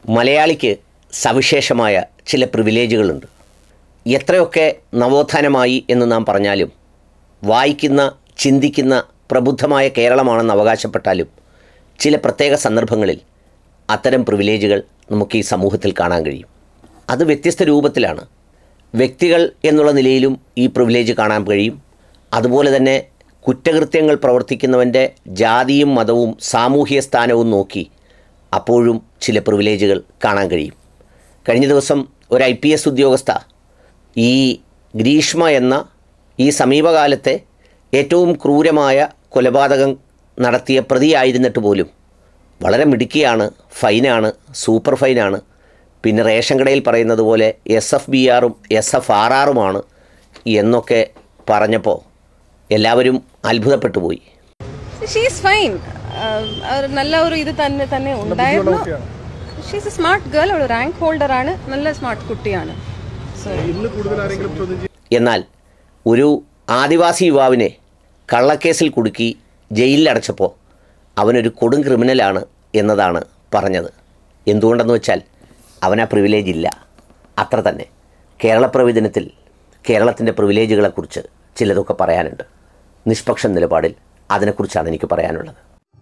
മലയാളിക്ക് സവിശേഷമായ ചില പ്രിവിലേജുകളുണ്ട് എത്രയൊക്കെ നവോത്ഥാനമായി എന്ന് നാം പറഞ്ഞാലും വായിക്കുന്ന ചിന്തിക്കുന്ന പ്രബുദ്ധമായ കേരളമാണെന്ന് അവകാശപ്പെട്ടാലും ചില പ്രത്യേക സന്ദർഭങ്ങളിൽ അത്തരം പ്രിവിലേജുകൾ നമുക്ക് ഈ സമൂഹത്തിൽ കാണാൻ കഴിയും അത് വ്യത്യസ്ത രൂപത്തിലാണ് വ്യക്തികൾ എന്നുള്ള നിലയിലും ഈ പ്രിവിലേജ് കാണാൻ കഴിയും അതുപോലെ തന്നെ കുറ്റകൃത്യങ്ങൾ പ്രവർത്തിക്കുന്നവൻ്റെ ജാതിയും മതവും സാമൂഹിക സ്ഥാനവും നോക്കി അപ്പോഴും ചില പ്രിവിലേജുകൾ കാണാൻ കഴിയും കഴിഞ്ഞ ദിവസം ഒരു ഐ പി എസ് ഉദ്യോഗസ്ഥ ഈ ഗ്രീഷ്മ എന്ന ഈ സമീപകാലത്തെ ഏറ്റവും ക്രൂരമായ കൊലപാതകം നടത്തിയ പ്രതിയായിരുന്നിട്ട് പോലും വളരെ മിടുക്കിയാണ് ഫൈനാണ് സൂപ്പർ ഫൈനാണ് പിന്നെ റേഷൻ കടയിൽ പറയുന്നത് പോലെ എസ് എഫ് ബി ആറും എസ് എഫ് ആർ ആറുമാണ് എന്നൊക്കെ പറഞ്ഞപ്പോൾ എല്ലാവരും അത്ഭുതപ്പെട്ടു പോയി ഷീസ് ഫൈൻ നല്ല ഒരു ഇത് തന്നെ തന്നെ ഉണ്ടായിരുന്നു ഷീസ് എ സ്മാർട്ട് ഗേൾ ഒരു റാങ്ക് ഹോൾഡർ ആണ് നല്ല സ്മാർട്ട് കുട്ടിയാണ് സോ ഇന്ന് കൂടുതൽ ആരെങ്കിലും ചോദ്യം ചെയ്യും എന്നാൽ ഒരു ആദിവാസി യുവാവിനെ കള്ളക്കേസിൽ കുടുക്കി ജയിലിലടച്ചപ്പോൾ അവനൊരു കൊടും ക്രിമിനലാണ് എന്നതാണ് പറഞ്ഞത് എന്തുകൊണ്ടെന്ന് വെച്ചാൽ അവന് ആ പ്രിവിലേജ് ഇല്ല അത്ര തന്നെ കേരളപ്പിറവി ദിനത്തിൽ കേരളത്തിൻ്റെ പ്രിവിലേജുകളെക്കുറിച്ച് ചിലതൊക്കെ പറയാനുണ്ട് നിഷ്പക്ഷ നിലപാടിൽ അതിനെക്കുറിച്ചാണ് എനിക്ക് പറയാനുള്ളത്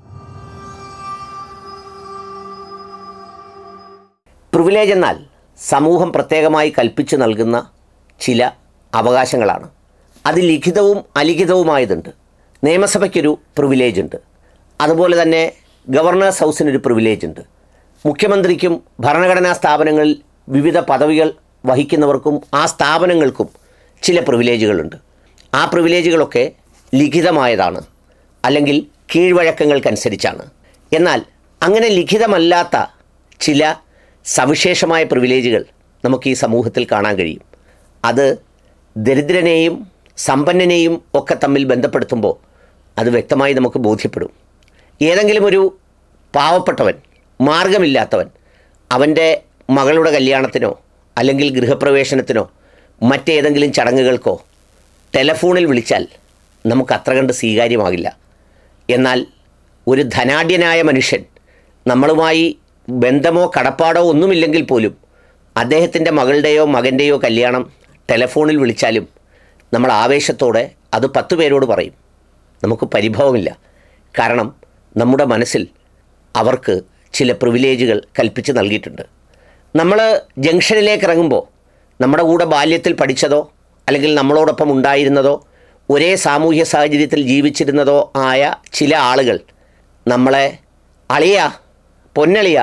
പ്രിവിലേജ് എന്നാൽ സമൂഹം പ്രത്യേകമായി കൽപ്പിച്ചു നൽകുന്ന ചില അവകാശങ്ങളാണ് അത് ലിഖിതവും അലിഖിതവുമായതുണ്ട് നിയമസഭയ്ക്കൊരു പ്രിവിലേജ് ഉണ്ട് അതുപോലെ തന്നെ ഗവർണേഴ്സ് ഹൗസിനൊരു പ്രിവിലേജ് ഉണ്ട് മുഖ്യമന്ത്രിക്കും ഭരണഘടനാ സ്ഥാപനങ്ങളിൽ വിവിധ പദവികൾ വഹിക്കുന്നവർക്കും ആ സ്ഥാപനങ്ങൾക്കും ചില പ്രിവിലേജുകളുണ്ട് ആ പ്രിവിലേജുകളൊക്കെ ലിഖിതമായതാണ് അല്ലെങ്കിൽ കീഴ്വഴക്കങ്ങൾക്കനുസരിച്ചാണ് എന്നാൽ അങ്ങനെ ലിഖിതമല്ലാത്ത ചില സവിശേഷമായ പ്രിവിലേജുകൾ നമുക്ക് ഈ സമൂഹത്തിൽ കാണാൻ കഴിയും അത് ദരിദ്രനെയും സമ്പന്നനെയും ഒക്കെ തമ്മിൽ ബന്ധപ്പെടുത്തുമ്പോൾ അത് വ്യക്തമായി നമുക്ക് ബോധ്യപ്പെടും ഏതെങ്കിലും ഒരു പാവപ്പെട്ടവൻ മാർഗമില്ലാത്തവൻ അവൻ്റെ മകളുടെ കല്യാണത്തിനോ അല്ലെങ്കിൽ ഗൃഹപ്രവേശനത്തിനോ മറ്റേതെങ്കിലും ചടങ്ങുകൾക്കോ ടെലഫോണിൽ വിളിച്ചാൽ നമുക്ക് അത്ര കണ്ട് സ്വീകാര്യമാകില്ല എന്നാൽ ഒരു ധനാഢ്യനായ മനുഷ്യൻ നമ്മളുമായി ബന്ധമോ കടപ്പാടോ ഒന്നുമില്ലെങ്കിൽ പോലും അദ്ദേഹത്തിൻ്റെ മകളുടെയോ മകൻ്റെയോ കല്യാണം ടെലഫോണിൽ വിളിച്ചാലും നമ്മൾ ആവേശത്തോടെ അത് പത്ത് പേരോട് പറയും നമുക്ക് പരിഭവമില്ല കാരണം നമ്മുടെ മനസ്സിൽ അവർക്ക് ചില പ്രിവിലേജുകൾ കൽപ്പിച്ച് നൽകിയിട്ടുണ്ട് നമ്മൾ ജംഗ്ഷനിലേക്ക് ഇറങ്ങുമ്പോൾ നമ്മുടെ കൂടെ ബാല്യത്തിൽ പഠിച്ചതോ അല്ലെങ്കിൽ നമ്മളോടൊപ്പം ഉണ്ടായിരുന്നതോ ഒരേ സാമൂഹ്യ സാഹചര്യത്തിൽ ജീവിച്ചിരുന്നതോ ആയ ചില ആളുകൾ നമ്മളെ അളിയ പൊന്നളിയ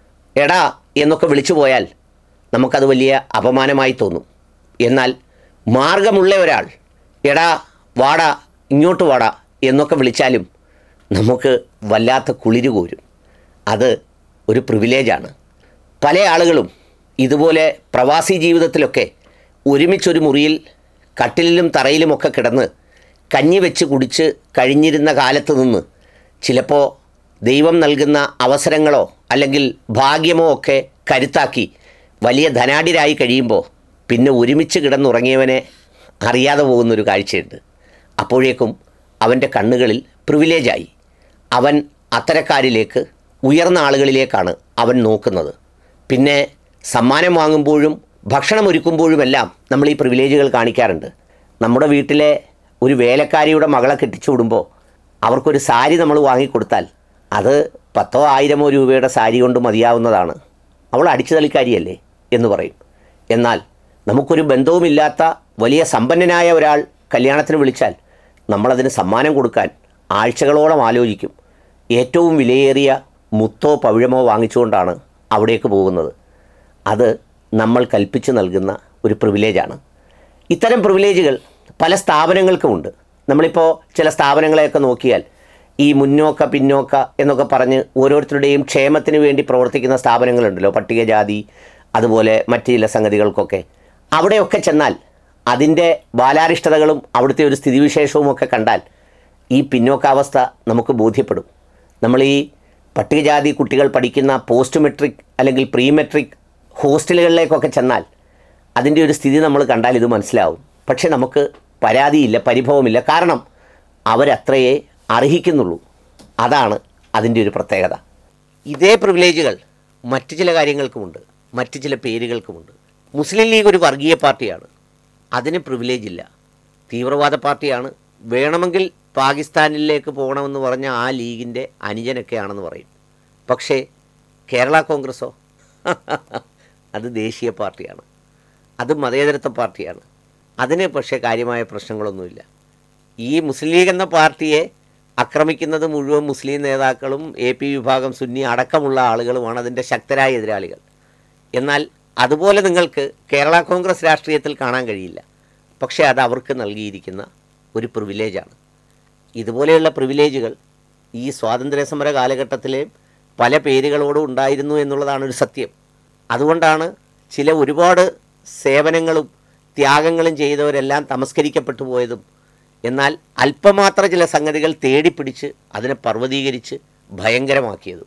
എടാ എന്നൊക്കെ വിളിച്ചു പോയാൽ നമുക്കത് വലിയ അപമാനമായി തോന്നും എന്നാൽ മാർഗമുള്ള ഒരാൾ എടാ വാടാ ഇങ്ങോട്ട് വാടാ എന്നൊക്കെ വിളിച്ചാലും നമുക്ക് വല്ലാത്ത കുളിര് കോരും അത് ഒരു പ്രിവിലേജാണ് പല ആളുകളും ഇതുപോലെ പ്രവാസി ജീവിതത്തിലൊക്കെ ഒരുമിച്ചൊരു മുറിയിൽ കട്ടിലിലും തറയിലുമൊക്കെ കിടന്ന് കഞ്ഞി വെച്ച് കുടിച്ച് കഴിഞ്ഞിരുന്ന കാലത്ത് നിന്ന് ചിലപ്പോൾ ദൈവം നൽകുന്ന അവസരങ്ങളോ അല്ലെങ്കിൽ ഭാഗ്യമോ ഒക്കെ കരുത്താക്കി വലിയ ധനാഢ്യരായി കഴിയുമ്പോൾ പിന്നെ ഒരുമിച്ച് കിടന്നുറങ്ങിയവനെ അറിയാതെ പോകുന്നൊരു കാഴ്ചയുണ്ട് അപ്പോഴേക്കും അവൻ്റെ കണ്ണുകളിൽ പ്രിവിലേജായി അവൻ അത്തരക്കാരിലേക്ക് ഉയർന്ന ആളുകളിലേക്കാണ് അവൻ നോക്കുന്നത് പിന്നെ സമ്മാനം വാങ്ങുമ്പോഴും ഭക്ഷണം ഒരുക്കുമ്പോഴുമെല്ലാം നമ്മൾ ഈ പ്രിവിലേജുകൾ കാണിക്കാറുണ്ട് നമ്മുടെ വീട്ടിലെ ഒരു വേലക്കാരിയുടെ മകളെ കെട്ടിച്ചു വിടുമ്പോൾ അവർക്കൊരു സാരി നമ്മൾ വാങ്ങിക്കൊടുത്താൽ അത് പത്തോ ആയിരമോ രൂപയുടെ സാരി കൊണ്ട് മതിയാവുന്നതാണ് അവൾ അടിച്ചു തളിക്കാരിയല്ലേ എന്ന് പറയും എന്നാൽ നമുക്കൊരു ബന്ധവുമില്ലാത്ത വലിയ സമ്പന്നനായ ഒരാൾ കല്യാണത്തിന് വിളിച്ചാൽ നമ്മളതിന് സമ്മാനം കൊടുക്കാൻ ആഴ്ചകളോളം ആലോചിക്കും ഏറ്റവും വിലയേറിയ മുത്തോ പവിഴമോ വാങ്ങിച്ചുകൊണ്ടാണ് അവിടേക്ക് പോകുന്നത് അത് നമ്മൾ കൽപ്പിച്ച് നൽകുന്ന ഒരു പ്രിവിലേജാണ് ഇത്തരം പ്രിവിലേജുകൾ പല സ്ഥാപനങ്ങൾക്കുമുണ്ട് നമ്മളിപ്പോൾ ചില സ്ഥാപനങ്ങളെയൊക്കെ നോക്കിയാൽ ഈ മുന്നോക്ക പിന്നോക്ക എന്നൊക്കെ പറഞ്ഞ് ഓരോരുത്തരുടെയും ക്ഷേമത്തിന് വേണ്ടി പ്രവർത്തിക്കുന്ന സ്ഥാപനങ്ങളുണ്ടല്ലോ പട്ടികജാതി അതുപോലെ മറ്റ് ചില സംഗതികൾക്കൊക്കെ അവിടെയൊക്കെ ചെന്നാൽ അതിൻ്റെ ബാലാരിഷ്ടതകളും അവിടുത്തെ ഒരു സ്ഥിതിവിശേഷവും ഒക്കെ കണ്ടാൽ ഈ പിന്നോക്കാവസ്ഥ നമുക്ക് ബോധ്യപ്പെടും നമ്മൾ ഈ പട്ടികജാതി കുട്ടികൾ പഠിക്കുന്ന പോസ്റ്റ് മെട്രിക് അല്ലെങ്കിൽ പ്രീ മെട്രിക് ഹോസ്റ്റലുകളിലേക്കൊക്കെ ചെന്നാൽ അതിൻ്റെ ഒരു സ്ഥിതി നമ്മൾ കണ്ടാൽ ഇത് മനസ്സിലാവും പക്ഷേ നമുക്ക് പരാതിയില്ല പരിഭവമില്ല കാരണം അവരത്രയേ അർഹിക്കുന്നുള്ളൂ അതാണ് അതിൻ്റെ ഒരു പ്രത്യേകത ഇതേ പ്രിവിലേജുകൾ മറ്റ് ചില കാര്യങ്ങൾക്കുമുണ്ട് മറ്റ് ചില പേരുകൾക്കുമുണ്ട് മുസ്ലിം ലീഗ് ഒരു വർഗീയ പാർട്ടിയാണ് അതിന് പ്രിവിലേജ് ഇല്ല തീവ്രവാദ പാർട്ടിയാണ് വേണമെങ്കിൽ പാകിസ്ഥാനിലേക്ക് പോകണമെന്ന് പറഞ്ഞ ആ ലീഗിൻ്റെ അനുജനൊക്കെയാണെന്ന് പറയും പക്ഷേ കേരള കോൺഗ്രസ്സോ അത് ദേശീയ പാർട്ടിയാണ് അത് മതേതരത്വ പാർട്ടിയാണ് അതിന് പക്ഷേ കാര്യമായ പ്രശ്നങ്ങളൊന്നുമില്ല ഈ മുസ്ലിം ലീഗ് എന്ന പാർട്ടിയെ ആക്രമിക്കുന്നത് മുഴുവൻ മുസ്ലിം നേതാക്കളും എ പി വിഭാഗം സുന്നി അടക്കമുള്ള ആളുകളുമാണ് അതിൻ്റെ ശക്തരായ എതിരാളികൾ എന്നാൽ അതുപോലെ നിങ്ങൾക്ക് കേരള കോൺഗ്രസ് രാഷ്ട്രീയത്തിൽ കാണാൻ കഴിയില്ല പക്ഷേ അത് അവർക്ക് നൽകിയിരിക്കുന്ന ഒരു പ്രിവിലേജാണ് ഇതുപോലെയുള്ള പ്രിവിലേജുകൾ ഈ സ്വാതന്ത്ര്യ സമര കാലഘട്ടത്തിലെ പല പേരുകളോടും ഉണ്ടായിരുന്നു എന്നുള്ളതാണ് ഒരു സത്യം അതുകൊണ്ടാണ് ചില ഒരുപാട് സേവനങ്ങളും ത്യാഗങ്ങളും ചെയ്തവരെല്ലാം തമസ്കരിക്കപ്പെട്ടു പോയതും എന്നാൽ അല്പമാത്ര ചില സംഗതികൾ തേടിപ്പിടിച്ച് അതിനെ പർവ്വതീകരിച്ച് ഭയങ്കരമാക്കിയതും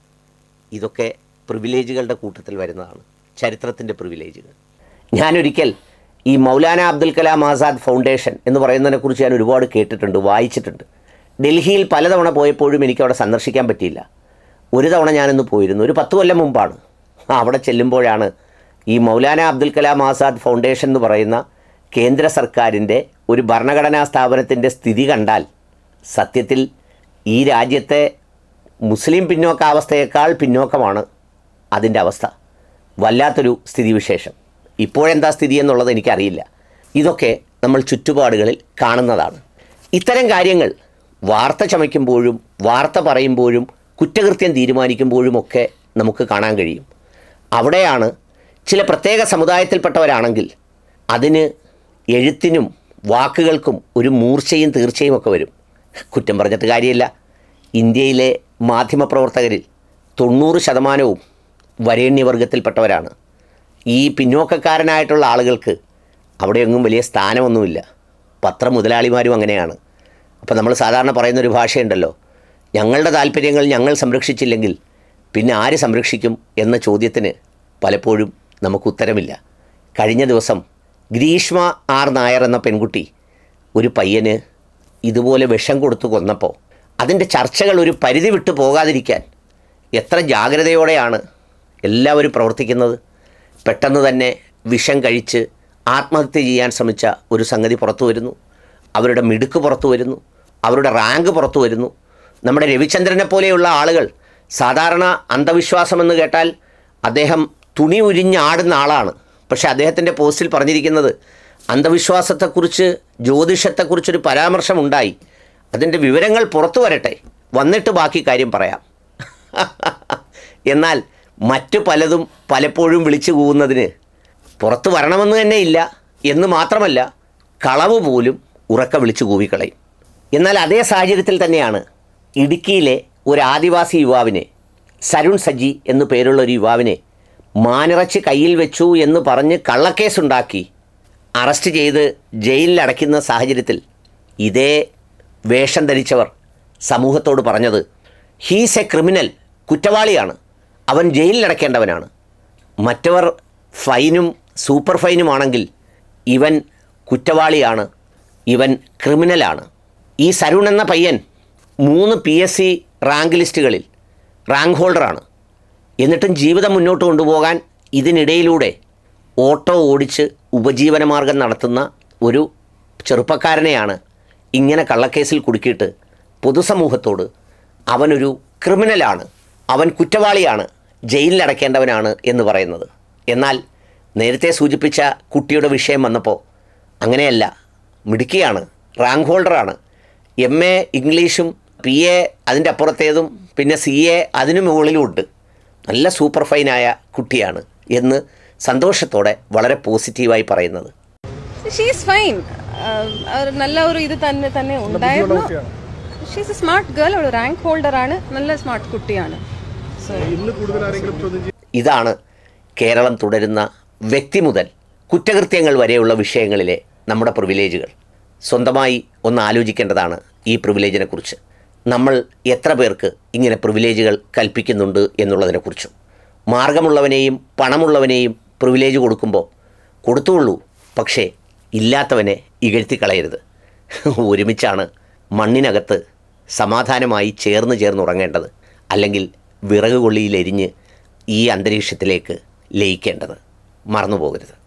ഇതൊക്കെ പ്രിവിലേജുകളുടെ കൂട്ടത്തിൽ വരുന്നതാണ് ചരിത്രത്തിൻ്റെ പ്രിവിലേജുകൾ ഞാനൊരിക്കൽ ഈ മൗലാന അബ്ദുൽ കലാം ആസാദ് ഫൗണ്ടേഷൻ എന്ന് പറയുന്നതിനെക്കുറിച്ച് ഞാൻ ഒരുപാട് കേട്ടിട്ടുണ്ട് വായിച്ചിട്ടുണ്ട് ഡൽഹിയിൽ പലതവണ പോയപ്പോഴും എനിക്ക് അവിടെ സന്ദർശിക്കാൻ പറ്റിയില്ല ഒരു തവണ ഞാനിന്ന് പോയിരുന്നു ഒരു പത്ത് കൊല്ലം മുമ്പാണ് അവിടെ ചെല്ലുമ്പോഴാണ് ഈ മൗലാന അബ്ദുൽ കലാം ആസാദ് ഫൗണ്ടേഷൻ എന്ന് പറയുന്ന കേന്ദ്ര സർക്കാരിൻ്റെ ഒരു ഭരണഘടനാ സ്ഥാപനത്തിൻ്റെ സ്ഥിതി കണ്ടാൽ സത്യത്തിൽ ഈ രാജ്യത്തെ മുസ്ലിം പിന്നോക്കാവസ്ഥയേക്കാൾ പിന്നോക്കമാണ് അതിൻ്റെ അവസ്ഥ വല്ലാത്തൊരു സ്ഥിതിവിശേഷം ഇപ്പോഴെന്താ സ്ഥിതി എന്നുള്ളത് എനിക്കറിയില്ല ഇതൊക്കെ നമ്മൾ ചുറ്റുപാടുകളിൽ കാണുന്നതാണ് ഇത്തരം കാര്യങ്ങൾ വാർത്ത ചമയ്ക്കുമ്പോഴും വാർത്ത പറയുമ്പോഴും കുറ്റകൃത്യം തീരുമാനിക്കുമ്പോഴുമൊക്കെ നമുക്ക് കാണാൻ കഴിയും അവിടെയാണ് ചില പ്രത്യേക സമുദായത്തിൽപ്പെട്ടവരാണെങ്കിൽ അതിന് എഴുത്തിനും വാക്കുകൾക്കും ഒരു മൂർച്ചയും തീർച്ചയും ഒക്കെ വരും കുറ്റം പറഞ്ഞിട്ട് കാര്യമില്ല ഇന്ത്യയിലെ മാധ്യമപ്രവർത്തകരിൽ തൊണ്ണൂറ് ശതമാനവും വരേണ്യവർഗത്തിൽപ്പെട്ടവരാണ് ഈ പിന്നോക്കക്കാരനായിട്ടുള്ള ആളുകൾക്ക് അവിടെയൊന്നും വലിയ സ്ഥാനമൊന്നുമില്ല പത്ര മുതലാളിമാരും അങ്ങനെയാണ് അപ്പോൾ നമ്മൾ സാധാരണ പറയുന്നൊരു ഭാഷയുണ്ടല്ലോ ഞങ്ങളുടെ താല്പര്യങ്ങൾ ഞങ്ങൾ സംരക്ഷിച്ചില്ലെങ്കിൽ പിന്നെ ആര് സംരക്ഷിക്കും എന്ന ചോദ്യത്തിന് പലപ്പോഴും നമുക്ക് ഉത്തരമില്ല കഴിഞ്ഞ ദിവസം ഗ്രീഷ്മ ആർ നായർ എന്ന പെൺകുട്ടി ഒരു പയ്യന് ഇതുപോലെ വിഷം കൊടുത്തു കൊന്നപ്പോൾ അതിൻ്റെ ചർച്ചകൾ ഒരു പരിധി വിട്ടു പോകാതിരിക്കാൻ എത്ര ജാഗ്രതയോടെയാണ് എല്ലാവരും പ്രവർത്തിക്കുന്നത് പെട്ടെന്ന് തന്നെ വിഷം കഴിച്ച് ആത്മഹത്യ ചെയ്യാൻ ശ്രമിച്ച ഒരു സംഗതി പുറത്തു വരുന്നു അവരുടെ മിടുക്ക് പുറത്തു വരുന്നു അവരുടെ റാങ്ക് പുറത്തു വരുന്നു നമ്മുടെ രവിചന്ദ്രനെ പോലെയുള്ള ആളുകൾ സാധാരണ അന്ധവിശ്വാസമെന്ന് കേട്ടാൽ അദ്ദേഹം തുണി ഉരിഞ്ഞാടുന്ന ആളാണ് പക്ഷേ അദ്ദേഹത്തിൻ്റെ പോസ്റ്റിൽ പറഞ്ഞിരിക്കുന്നത് അന്ധവിശ്വാസത്തെക്കുറിച്ച് ജ്യോതിഷത്തെക്കുറിച്ചൊരു പരാമർശമുണ്ടായി അതിൻ്റെ വിവരങ്ങൾ പുറത്തു വരട്ടെ വന്നിട്ട് ബാക്കി കാര്യം പറയാം എന്നാൽ മറ്റു പലതും പലപ്പോഴും വിളിച്ചു കൂവുന്നതിന് പുറത്തു വരണമെന്ന് തന്നെ ഇല്ല എന്ന് മാത്രമല്ല കളവ് പോലും ഉറക്ക വിളിച്ചു കൂവിക്കളയും എന്നാൽ അതേ സാഹചര്യത്തിൽ തന്നെയാണ് ഇടുക്കിയിലെ ഒരു ആദിവാസി യുവാവിനെ സരുൺ സജി എന്നു പേരുള്ള ഒരു യുവാവിനെ മാനിറച്ച് കയ്യിൽ വെച്ചു എന്ന് പറഞ്ഞ് കള്ളക്കേസുണ്ടാക്കി അറസ്റ്റ് ചെയ്ത് ജയിലിൽ അടയ്ക്കുന്ന സാഹചര്യത്തിൽ ഇതേ വേഷം ധരിച്ചവർ സമൂഹത്തോട് പറഞ്ഞത് ഹീസ് എ ക്രിമിനൽ കുറ്റവാളിയാണ് അവൻ ജയിലിൽ അടയ്ക്കേണ്ടവനാണ് മറ്റവർ ഫൈനും സൂപ്പർ ഫൈനുമാണെങ്കിൽ ഇവൻ കുറ്റവാളിയാണ് ഇവൻ ക്രിമിനലാണ് ഈ സരുൺ എന്ന പയ്യൻ മൂന്ന് പി എസ് സി റാങ്ക് ലിസ്റ്റുകളിൽ റാങ്ക് ഹോൾഡറാണ് എന്നിട്ടും ജീവിതം മുന്നോട്ട് കൊണ്ടുപോകാൻ ഇതിനിടയിലൂടെ ഓട്ടോ ഓടിച്ച് ഉപജീവനമാർഗം നടത്തുന്ന ഒരു ചെറുപ്പക്കാരനെയാണ് ഇങ്ങനെ കള്ളക്കേസിൽ കുടുക്കിയിട്ട് പൊതുസമൂഹത്തോട് അവനൊരു ക്രിമിനലാണ് അവൻ കുറ്റവാളിയാണ് ജയിലിൽ അടയ്ക്കേണ്ടവനാണ് എന്ന് പറയുന്നത് എന്നാൽ നേരത്തെ സൂചിപ്പിച്ച കുട്ടിയുടെ വിഷയം വന്നപ്പോൾ അങ്ങനെയല്ല മിടുക്കിയാണ് റാങ്ക് ഹോൾഡറാണ് എം എ ഇംഗ്ലീഷും പി എ അതിൻ്റെ അപ്പുറത്തേതും പിന്നെ സി എ അതിനു മുകളിലുമുണ്ട് നല്ല സൂപ്പർ ഫൈനായ കുട്ടിയാണ് എന്ന് സന്തോഷത്തോടെ വളരെ പോസിറ്റീവായി പറയുന്നത് ഷീസ് ഫൈൻ നല്ല ഒരു ഇത് തന്നെ തന്നെ ഉണ്ടായിരുന്നു ഷീസ് എ സ്മാർട്ട് ഗേൾ ഒരു റാങ്ക് ഹോൾഡർ ആണ് നല്ല സ്മാർട്ട് കുട്ടിയാണ് സോ ഇന്ന് കൂടുതൽ ആരെങ്കിലും ചോദ്യം ചെയ്യും ഇതാണ് കേരളം തുടരുന്ന വ്യക്തി മുതൽ കുറ്റകൃത്യങ്ങൾ വരെയുള്ള വിഷയങ്ങളിലെ നമ്മുടെ പ്രിവിലേജുകൾ സ്വന്തമായി ഒന്ന് ആലോചിക്കേണ്ടതാണ് ഈ പ്രിവിലേജിനെ കുറിച്ച് നമ്മൾ എത്ര പേർക്ക് ഇങ്ങനെ പ്രിവിലേജുകൾ കൽപ്പിക്കുന്നുണ്ട് എന്നുള്ളതിനെക്കുറിച്ചും മാർഗമുള്ളവനെയും പണമുള്ളവനെയും പ്രിവിലേജ് കൊടുക്കുമ്പോൾ കൊടുത്തുള്ളൂ പക്ഷേ ഇല്ലാത്തവനെ ഇകഴ്ത്തിക്കളയരുത് ഒരുമിച്ചാണ് മണ്ണിനകത്ത് സമാധാനമായി ചേർന്ന് ചേർന്ന് ഉറങ്ങേണ്ടത് അല്ലെങ്കിൽ വിറക് കൊള്ളിയിലെരിഞ്ഞ് ഈ അന്തരീക്ഷത്തിലേക്ക് ലയിക്കേണ്ടത് മറന്നു പോകരുത്